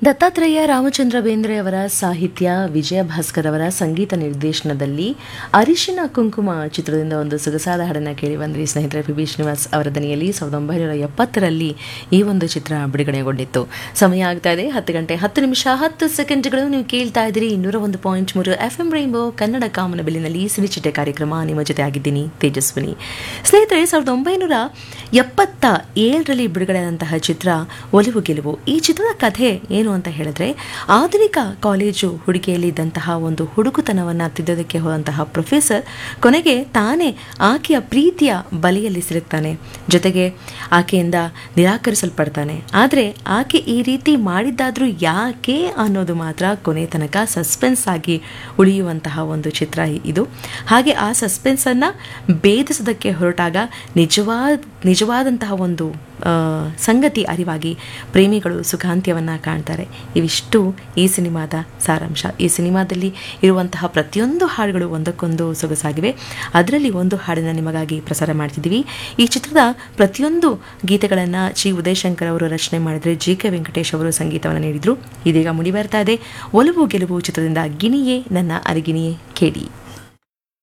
ದತ್ತಾತ್ರೇಯ ರಾಮಚಂದ್ರ ಬೇಂದ್ರೆ ಅವರ ಸಾಹಿತ್ಯ ವಿಜಯ ಭಾಸ್ಕರ್ ಅವರ ಸಂಗೀತ ನಿರ್ದೇಶನದಲ್ಲಿ ಅರಿಶಿನ ಕುಂಕುಮ ಚಿತ್ರದಿಂದ ಒಂದು ಸೊಗಸಾದ ಹಾಡನ್ನು ಕೇಳಿ ಬಂದ್ರಿ ಸ್ನೇಹಿತರೆ ಪಿ ಬಿ ಶ್ರೀನಿವಾಸ್ ಅವರ ದನಿಯಲ್ಲಿ ಸಾವಿರದ ಒಂಬೈನೂರ ಎಪ್ಪತ್ತರಲ್ಲಿ ಈ ಒಂದು ಚಿತ್ರ ಬಿಡುಗಡೆಗೊಂಡಿತ್ತು ಸಮಯ ಆಗ್ತಾ ಇದೆ ಹತ್ತು ಗಂಟೆ ಹತ್ತು ನಿಮಿಷ ಹತ್ತು ಸೆಕೆಂಡ್ಗಳು ನೀವು ಕೇಳ್ತಾ ಇದ್ದೀರಿ ಇನ್ನೂರ ಒಂದು ಪಾಯಿಂಟ್ ಮೂರು ಎಫ್ ಎಂ ರೈನ್ಬೋ ಕನ್ನಡ ಕಾಮನಬಿಲ್ಲಿನಲ್ಲಿ ಸಿನಿಚಿಟ್ಟೆ ಕಾರ್ಯಕ್ರಮ ನಿಮ್ಮ ಜೊತೆ ಆಗಿದ್ದೀನಿ ತೇಜಸ್ವಿನಿ ಸ್ನೇಹಿತರೆ ಸಾವಿರದ ಒಂಬೈನೂರ ಎಪ್ಪತ್ತ ಏಳರಲ್ಲಿ ಬಿಡುಗಡೆಯಾದಂತಹ ಚಿತ್ರ ಒಲಿವು ಗೆಲುವು ಈ ಚಿತ್ರದ ಕಥೆ ಏನು ಅಂತ ಹೇಳಿದ್ರೆ ಆಧುನಿಕ ಕಾಲೇಜು ಹುಡುಗಿಯಲ್ಲಿದ್ದಂತಹ ಒಂದು ಹುಡುಗುತನವನ್ನು ತಿದ್ದೋದಕ್ಕೆ ಹೋದಂತಹ ಪ್ರೊಫೆಸರ್ ಕೊನೆಗೆ ತಾನೇ ಆಕೆಯ ಪ್ರೀತಿಯ ಬಲೆಯಲ್ಲಿ ಸಿಲುಕ್ತಾನೆ ಜೊತೆಗೆ ಆಕೆಯಿಂದ ನಿರಾಕರಿಸಲ್ಪಡ್ತಾನೆ ಆದರೆ ಆಕೆ ಈ ರೀತಿ ಮಾಡಿದ್ದಾದ್ರೂ ಯಾಕೆ ಅನ್ನೋದು ಮಾತ್ರ ಕೊನೆ ತನಕ ಸಸ್ಪೆನ್ಸ್ ಆಗಿ ಉಳಿಯುವಂತಹ ಒಂದು ಚಿತ್ರ ಇದು ಹಾಗೆ ಆ ಸಸ್ಪೆನ್ಸನ್ನು ಭೇದಿಸೋದಕ್ಕೆ ಹೊರಟಾಗ ನಿಜವಾದ ನಿಜವಾದಂತಹ ಒಂದು ಆ, ಸಂಗತಿ ಅರಿವಾಗಿ ಪ್ರೇಮಿಗಳು ಸುಖಾಂತ್ಯವನ್ನು ಕಾಣ್ತಾರೆ ಇವಿಷ್ಟು ಈ ಸಿನಿಮಾದ ಸಾರಾಂಶ ಈ ಸಿನಿಮಾದಲ್ಲಿ ಇರುವಂತಹ ಪ್ರತಿಯೊಂದು ಹಾಡುಗಳು ಒಂದಕ್ಕೊಂದು ಸೊಗಸಾಗಿವೆ ಅದರಲ್ಲಿ ಒಂದು ಹಾಡನ್ನು ನಿಮಗಾಗಿ ಪ್ರಸಾರ ಮಾಡ್ತಿದ್ದೀವಿ ಈ ಚಿತ್ರದ ಪ್ರತಿಯೊಂದು ಗೀತೆಗಳನ್ನು ಜಿ ಉದಯಶಂಕರ್ ಅವರು ರಚನೆ ಮಾಡಿದರೆ ಜಿ ಕೆ ವೆಂಕಟೇಶ್ ಅವರು ಸಂಗೀತವನ್ನು ನೀಡಿದರು ಇದೀಗ ಮುಡಿ ಬರ್ತಾ ಇದೆ ಒಲವು ಗೆಲುವು ಚಿತ್ರದಿಂದ ಗಿಣಿಯೇ ನನ್ನ ಅರಿಗಿಣಿಯೇ ಕೇಳಿ